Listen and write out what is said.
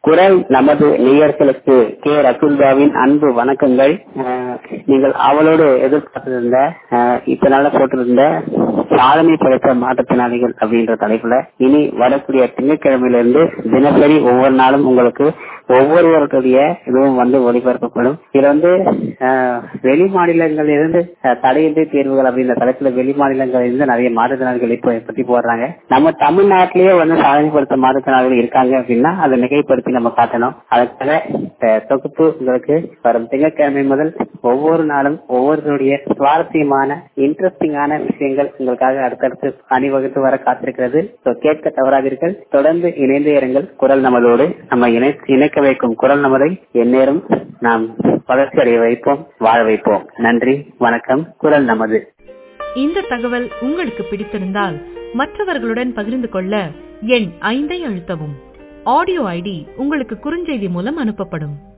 குரல் நமது நேயர்களுக்கு கே ரகுல்பாவின் அன்பு வணக்கங்கள் அஹ், நீங்கள் அவளோடு எதிர்பார்த்திருந்த அஹ், இப்ப நாள போட்டிருந்த சாதனை படைத்த மாற்றுத்திறனாளிகள் அப்படின்ற தலைப்புல இனி வரக்கூடிய திங்கட்கிழமையிலிருந்து தினசரி ஒவ்வொரு நாளும் உங்களுக்கு ஒவ்வொருவருடைய இதுவும் வந்து ஒளிபரப்பப்படும் இதுல வந்து அஹ், வெளி மாநிலங்களில் இருந்து அஹ், தடையின்றி தேர்வுகள் அப்படின்ற தலைப்புல வெளி மாநிலங்களில் இருந்து நிறைய மாற்றுத்திறனாளிகள் இப்போ பத்தி போடுறாங்க நம்ம தமிழ்நாட்டிலேயே வந்து சாதனை படுத்த மாற்றுத்திறனாளிகள் இருக்காங்க அப்படின்னா அதை மிகைப்படுத்தி நம்ம காட்டணும் அதுக்காக அஹ், தொகுப்பு உங்களுக்கு வரும் திங்கட்கிழமை முதல் ஒவ்வொரு நாளும் ஒவ்வொருவருடைய சுவாரஸ்யமான இன்ட்ரெஸ்டிங்கான விஷயங்கள் உங்களுக்காக அடுத்தடுத்து அணிவகுத்து வர காத்திருக்கிறது So, கேட்க தவறாதீர்கள் தொடர்ந்து இணைந்து இருங்கள் குரல் நமதோடு நம்ம இணை இணைக்க வைக்கும் குரல் நமதை எந்நேரம் நாம் வளர்ச்சி அடைய வைப்போம் வாழ வைப்போம் நன்றி வணக்கம் குரல் நமது இந்த தகவல் உங்களுக்கு பிடித்திருந்தால் மற்றவர்களுடன் பகிர்ந்து கொள்ள எண் ஐந்தை அழுத்தவும் ஆடியோ ஐடி உங்களுக்கு குறுஞ்செய்தி மூலம் அனுப்பப்படும்